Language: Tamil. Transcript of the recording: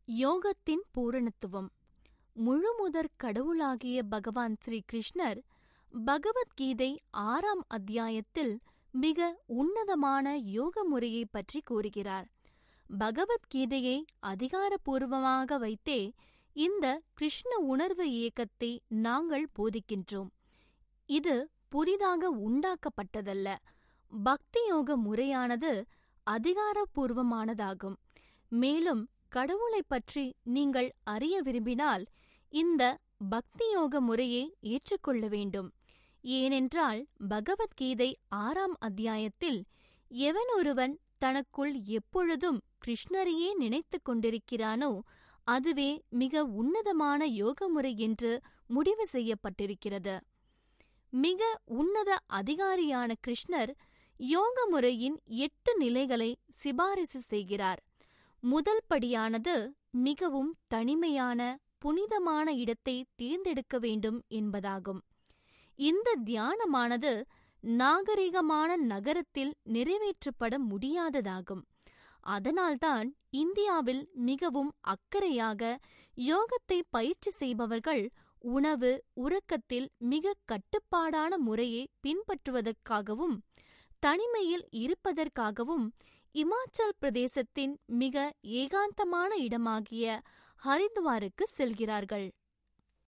யோகத்தின் பூரணத்துவம் முழுமுதற் கடவுளாகிய பகவான் ஸ்ரீ கிருஷ்ணர் பகவத்கீதை ஆறாம் அத்தியாயத்தில் மிக உன்னதமான யோக முறையை பற்றி கூறுகிறார் பகவத்கீதையை அதிகாரப்பூர்வமாக வைத்தே இந்த கிருஷ்ண உணர்வு இயக்கத்தை நாங்கள் போதிக்கின்றோம் இது புதிதாக உண்டாக்கப்பட்டதல்ல பக்தி யோக முறையானது அதிகாரப்பூர்வமானதாகும் மேலும் கடவுளை பற்றி நீங்கள் அறிய விரும்பினால் இந்த பக்தி யோக முறையை ஏற்றுக்கொள்ள வேண்டும் ஏனென்றால் பகவத்கீதை ஆறாம் அத்தியாயத்தில் எவன் ஒருவன் தனக்குள் எப்பொழுதும் கிருஷ்ணரையே நினைத்து கொண்டிருக்கிறானோ அதுவே மிக உன்னதமான யோக முறை என்று முடிவு செய்யப்பட்டிருக்கிறது மிக உன்னத அதிகாரியான கிருஷ்ணர் யோக முறையின் எட்டு நிலைகளை சிபாரிசு செய்கிறார் முதல் படியானது மிகவும் தனிமையான புனிதமான இடத்தை தேர்ந்தெடுக்க வேண்டும் என்பதாகும் இந்த தியானமானது நாகரிகமான நகரத்தில் நிறைவேற்றப்பட முடியாததாகும் அதனால்தான் இந்தியாவில் மிகவும் அக்கறையாக யோகத்தை பயிற்சி செய்பவர்கள் உணவு உறக்கத்தில் மிக கட்டுப்பாடான முறையை பின்பற்றுவதற்காகவும் தனிமையில் இருப்பதற்காகவும் இமாச்சல் பிரதேசத்தின் மிக ஏகாந்தமான இடமாகிய ஹரித்வாருக்கு செல்கிறார்கள்